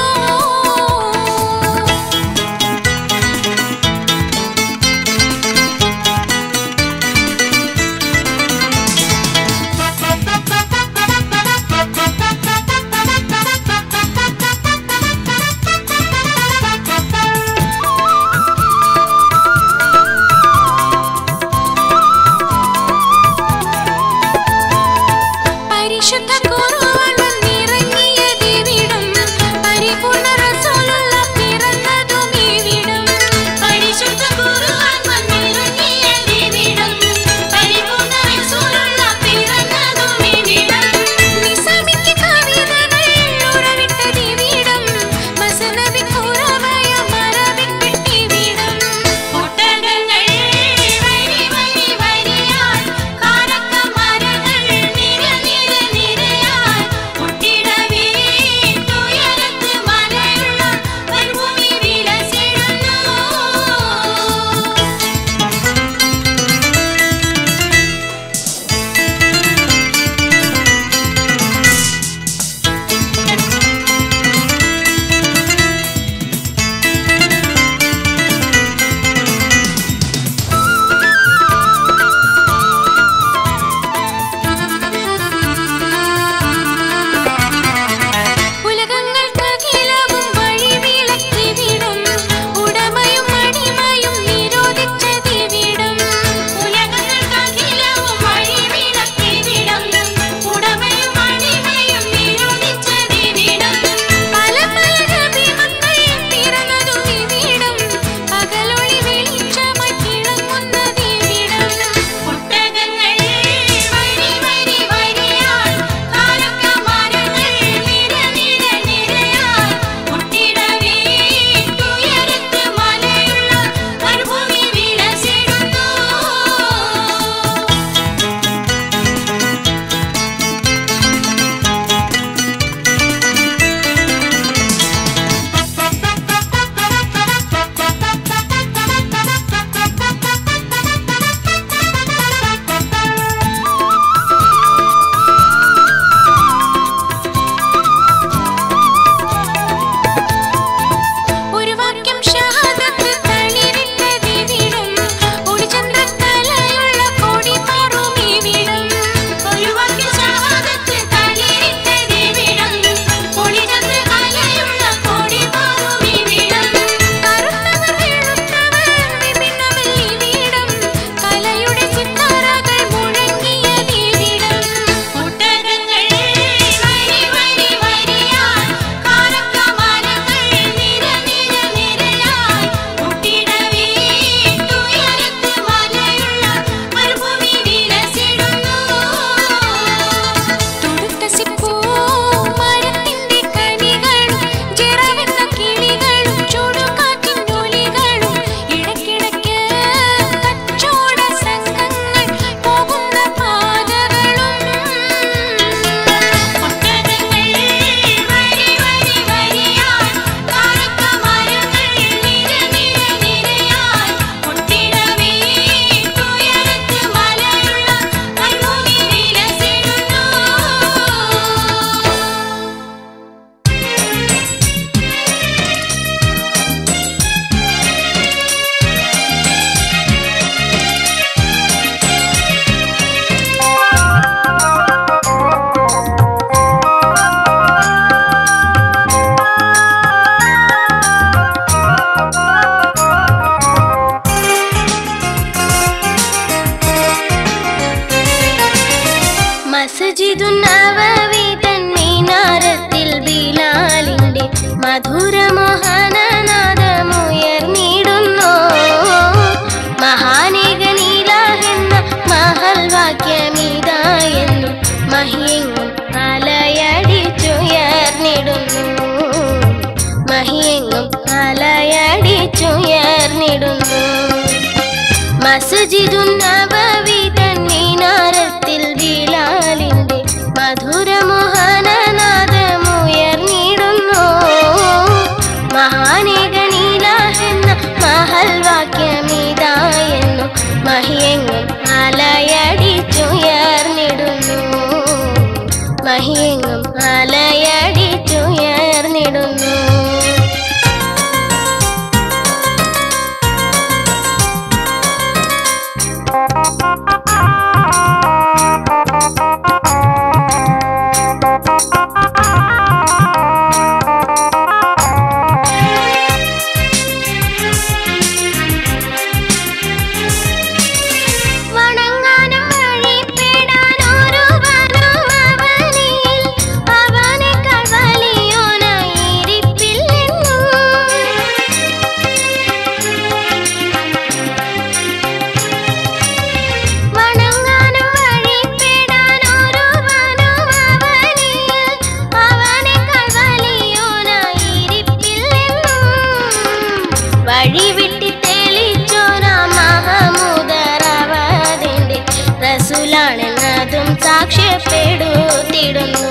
പരിശുദ്ധ ഖുർആൻ വന്നിറങ്ങിയ ദിവിടം പരിപൂർണ്ണ റസൂലുള്ള പിറന്നതും ഇവിടം പരിശുദ്ധ ഖുർആൻ വന്നിറങ്ങിയ ദിവിടം പരിപൂർണ്ണ റസൂലുള്ള പിറന്നതും ഇവിടം നിസാമിക്ക് കവിതകൾ ഉറവിട്ട ദിവിടം മസനബി ഖുറവയ മറവിട്ടിവിടം ഒട്ടകങ്ങൾ വരി വരി വരിയായി കാരക്ക മരങ്ങൾ നിര നിര നിരയായി മഹിയെങ്ങും അലയടിച്ചുയർന്നിടുന്നു മസ്ജിദുൻ നബവി തന്നിനാരത്തിൽ ബിലാലിന്റെ മധുരമോഹനനാദമുയർന്നിടുന്നു മഹാനേകനീലാഹെന്ന മഹൽ വാക്യമിതായെന്നു മഹിയെങ്ങും അലയടിച്ചുയർന്നിടുന്നു മഹിയെങ്ങും അലയടിച്ചുയർന്നിടുന്നു വണങ്ങാനും വഴിപ്പെടാനൊരുവനും അവനിൽ അവനേക്കാൾ വലിയോനായിരിപ്പില്ലെന്നും. വണങ്ങാനും വഴിപ്പെടാനൊരുവനും അവനിൽ അവനേക്കാൾ വലിയോനായിരിപ്പില്ലെന്നും. വഴിവിട്ടി തെളിച്ചോനാ മഹമൂദറവതിന്റെ റസൂലാണെന്നതും സാക്ഷ്യപ്പെടുത്തിടുന്നു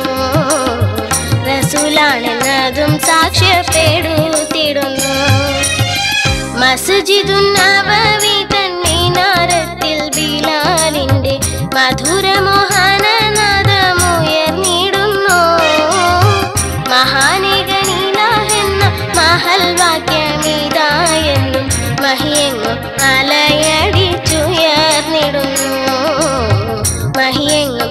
റസൂലാണെന്നതും സാക്ഷ്യപ്പെടുത്തിടുന്നു മസ്ജിദുൻ നബവി തന്നിനാരത്തിൽ ബിലാലിന്റെ മധുരമോഹനനാദമുയർന്നിടുന്നു മഹാനികനിലാഹെന്ന മഹൽ വാക്യമിതായെന്നും മഹിയെങ്ങും അലയടിച്ചുയർന്നിടുന്നു മഹിയെങ്ങും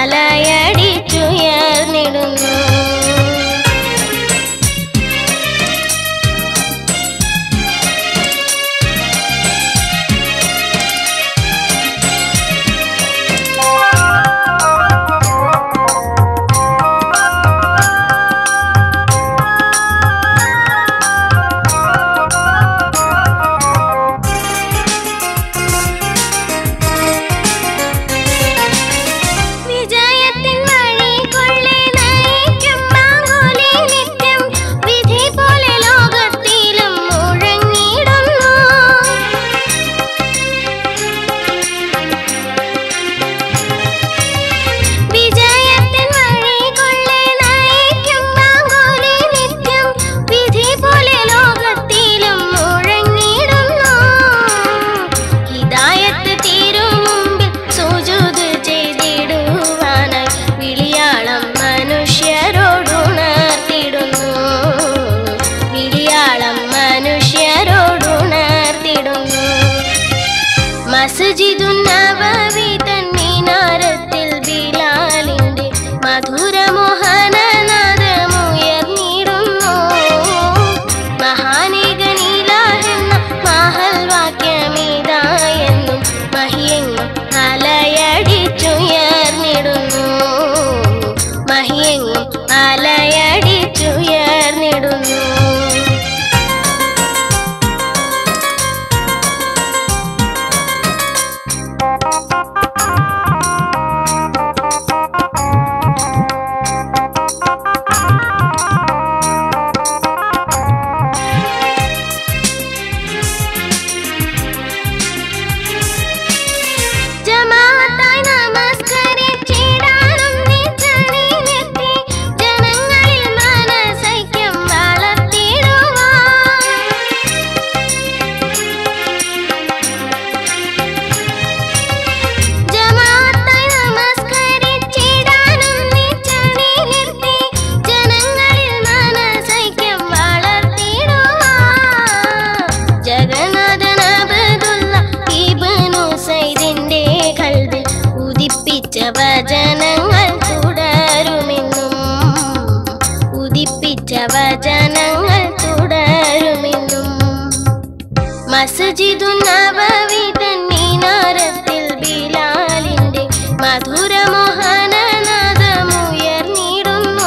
അലയടിച്ചുയർന്നിടുന്നു വിജയത്തിൻ വഴി കൊള്ളി നയിക്കും മാങ്ങോലി നിത്യം വിധി പോലെ ലോകത്തിലും മുഴങ്ങിടുന്നു വിജയത്തിൻ വഴി കൊള്ളി നയിക്കും മാങ്ങോലി നിത്യം വിധി പോലെ ലോകത്തിലും മുഴങ്ങിടുന്നു ഹിദായത്ത് തിരുമുമ്പിൽ സുജൂദ് ചെയ്തിടുവാനായി വിളിയാളം മനുഷ്യരോടുണർത്തിടുന്നു വിളിയാളം മനുഷ്യരോടുണർത്തിടുന്നു മസ്ജിദുൻ നബവി തന്നിനാരത്തിൽ ബിലാലിന്റെ മധുരമോഹനനാദമുയർന്നിടുന്നു മഹാനികനിലാഹെന്ന മഹൽ വാക്യമിതായെന്നും മഹിയെങ്ങും അലയടിച്ചുയർന്നിടുന്നു മഹിയെങ്ങും അലയടിച്ചുയർന്നിടുന്നു ജമാഅത്തായി നമസ്കരിച്ചിടാനും നിച്ചണിയിലെത്തി ജനങ്ങളിൽ മനസൈക്യം വളർത്തിടുവാൻ ജമാഅത്തായി നമസ്കരിച്ചിടാനും നിച്ചണിയിലെത്തി ജനങ്ങളിൽ മനസൈക്യം വളർത്തിടുവാൻ ജഗന്നാഥൻ അബ്ദുള്ള ഇബ്നു സൈദിന്റെ കൽബിൽ ഉദിപ്പിച്ച വചനങ്ങൾ തുടരുമെന്നും ഉദിപ്പിച്ച വചനങ്ങൾ തുടരുമെന്നും മസ്ജിദുൻ നബവി തന്നിനാരത്തിൽ ബിലാലിന്റെ മധുരമോഹനനാദമുയർന്നിടുന്നു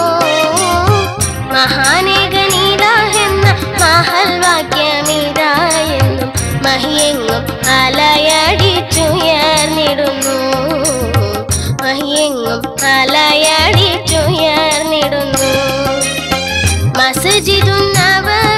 മഹാനേകനീലാഹെന്ന മഹൽ വാക്യമിതായെന്നും മഹിയെങ്ങും അലയടിച്ചുയർന്നിടുന്നു മഹിയെങ്ങും അലയടിച്ചുയർന്നിടുന്നു മസ്ജിദുൻ നബവി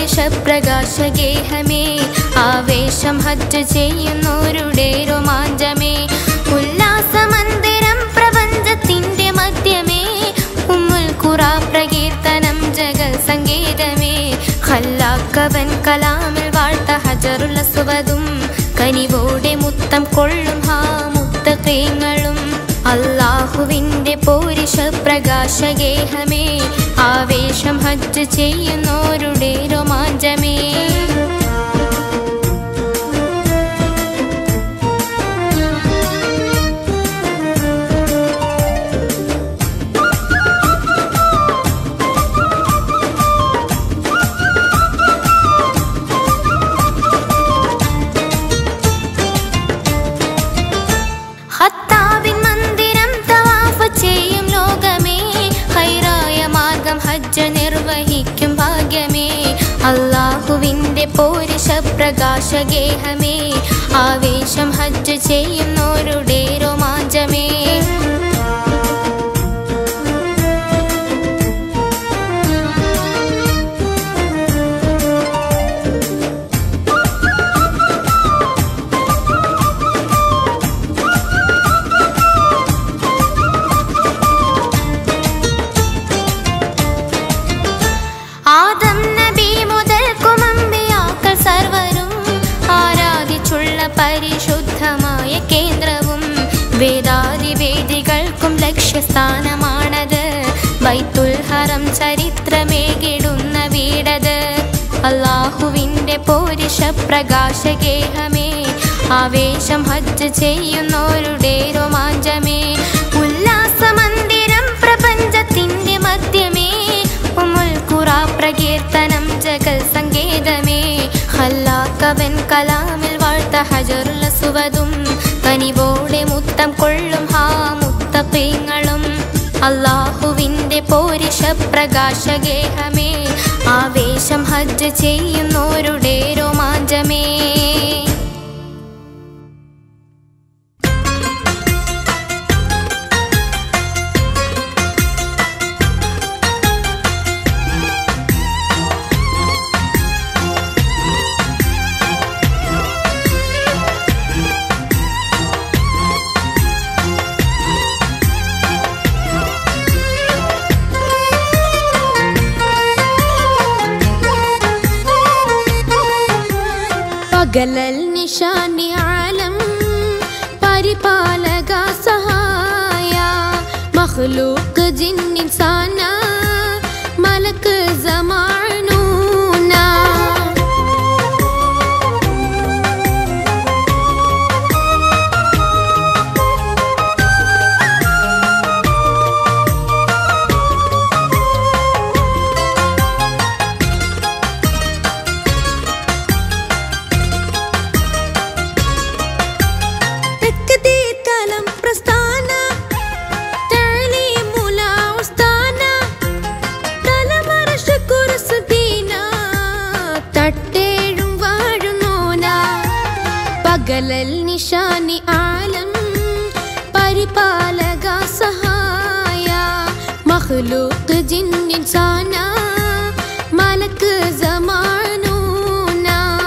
പോരിഷ പ്രകാശഗേഹമേ ആവേശം ഹജ്ജ് ചെയ്യുന്നോരുടെ രോമാഞ്ചമേ ഉല്ലാസമന്ദിരം പ്രപഞ്ചത്തിന്റെ മധ്യമേ ഉമ്മുൽ ഖുറ പ്രകീർത്തനം ജഗൽ സംഗീതമേ ഖല്ലാക്കവൻ കലാമിൽ വാഴ്ത്ത ഹജറുള്ള സുവതും കനിവോടെ മുത്തം കൊള്ളും ഹാ മുത്തകങ്ങളും അള്ളാഹുവിൻ്റെ പോരിഷ പ്രകാശഗേഹമേ ആവേശം ഹജ്ജ് ചെയ്യുന്നോരുടെ രോമാഞ്ചമേ ഹത്താബിൻ മന്ദിരം തവാഫ് ചെയ്യും ലോകമേ ഹൈറായ മാർഗം ഹജ്ജ് നിർവഹിക്കും ഭാഗ്യമേ അള്ളാഹുവിൻ്റെ പോരിഷ പ്രകാശഗേഹമേ ആവേശം ഹജ്ജ് ചെയ്യുന്നോരുടെ രോമാഞ്ചമേ ആദം നബി മുതൽ കുമമ്പിയാക്കൾ സർവരും ആരാധിച്ചുള്ള പരിശുദ്ധമായ കേന്ദ്രവും വേദാതിവേദികൾക്കും ലക്ഷ്യസ്ഥാനമാണത് ബൈത്തുൽ ഹറം ചരിത്രമേകിടുന്ന വീടത് അള്ളാഹുവിൻ്റെ പോരിഷ പ്രകാശഗേഹമേ ആവേശം ഹജ്ജ് ചെയ്യുന്നോരുടെ രോമാഞ്ചമേ ഉല്ലാസമന്ദിരം പ്രപഞ്ചത്തിന്റെ മധ്യമേ ഉമ്മുൽ ഖുറ പ്രകീർത്തനം ജഗൽ സംഗീതമേ ഹല്ലാക്കവൻ കലാമിൽ വാഴ്ത്ത ഹജറുള്ള സുവതും കനിവോടെ മുത്തം കൊള്ളും ഹാ മുത്തപ്പീങ്ങളും അള്ളാഹുവിൻ്റെ പോരിഷ പ്രകാശഗേഹമേ ആവേശം ഹജ്ജ് ചെയ്യുന്നോരുടെ രോമാഞ്ചമേ പകലൽ നിശാനി ആലം പരിപാലക സഹായ മഖ്ലൂക്ക് ജിന്നിൻസാന മലക്ക് സമാനൂന تكدير كلام പ്രസ്ഥാന تعليم لا ഉസ്താന തലമറശ കുരസുദീന തട്ടേഴും വാഴുന്നോന പകലൽ നിശാനി ആലം പരിപാലക സഹായ മഖ്ലൂക്ക് ജിന്നിൻസാന മലക്ക് സമാനൂന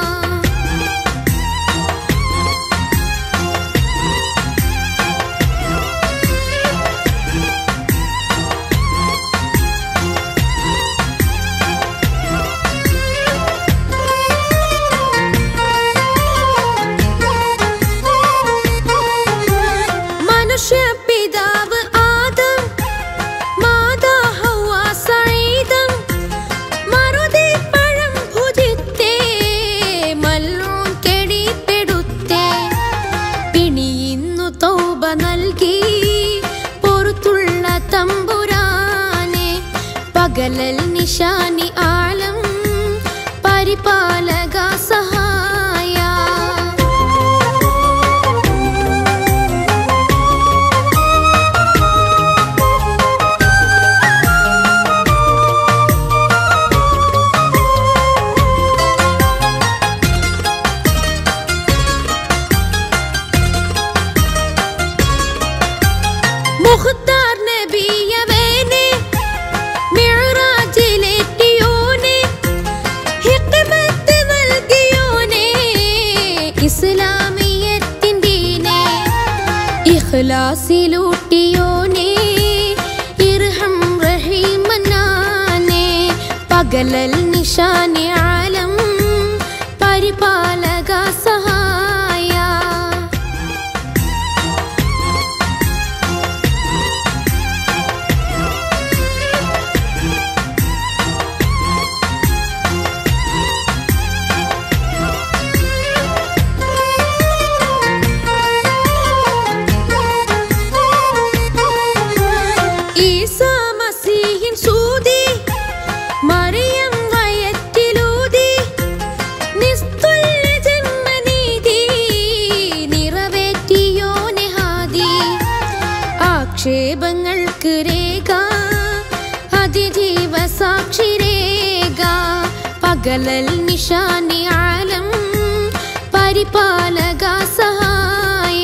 മനുഷ്യ പിതാവ് ആദം മാതാ ഹൗവ സഈദം മറുതി പഴം ഭുജിത്തേ മല്ലൂൻ കെടിപ്പെടുത്തേ പിണിയിന്നു തൗബ നൽകി പൊറുത്തുള്ള തമ്പുരാനെ പകലൽ നിശാനി ആലം പരിപാലക സഹായ മുഖ്താർ നബിയവേനെ മിഅ്റാജിലെത്തിയോനെ ഹിഖ ഇഖ്ലാസിലൂട്ടിയോനേ ഇർഹം റഹീമനാനേ പകലൽ നിശാനി ആലം പരിപാലക സഹായ ഈസാ മസീഹിൻ സൂതി മറിയം വയറ്റിലൂതി നിസ്തുല്യ ജന്മനീതി നിറവേറ്റിയോനെ ഹാദി ആക്ഷേപങ്ങൾക്ക് രേഖ അതിജീവ സാക്ഷി രേഖ പകലൽ നിശാനി ആലം പരിപാലക സഹായ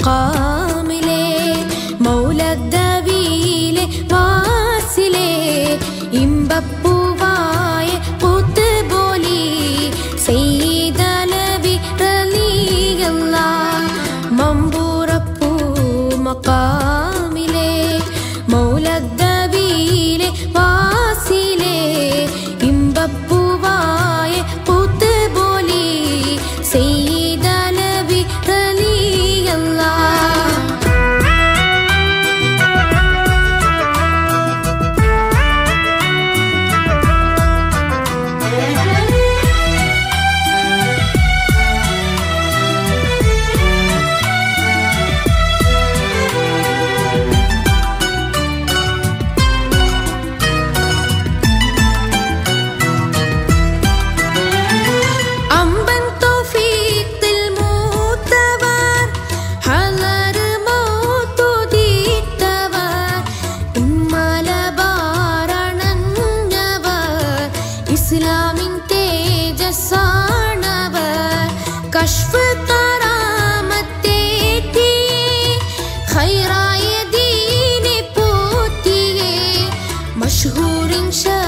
മഖാമിലെ മൗലദ്ദവിയിലെ വാസിലെ ഇമ്പപ്പൂവായ പൂത്തുപോലി സെയ്തലവി റലിയല്ല മമ്പൂറപ്പൂ മക്കാമിലെ മൗലദ്ദവിയിലെ വാസിലെ ഇമ്പപ്പൂവായ പൂത്തുപോലി സെയ്തലവി റലിയല്ല അമ്പൻ തോഫീത്തിൽ മൂത്തവർ ഹലർ മൗതുദീത്തവർ ഉമ്മലബാരണഞ്ഞവർ ഇസ്ലാമിൻ തേജസ്സാണവർ കഷ്ഫ് കറാമത്തേറ്റി ഖൈറായ ദീനെ പോറ്റിയേ മഷ്ഹൂറിൻ ഷ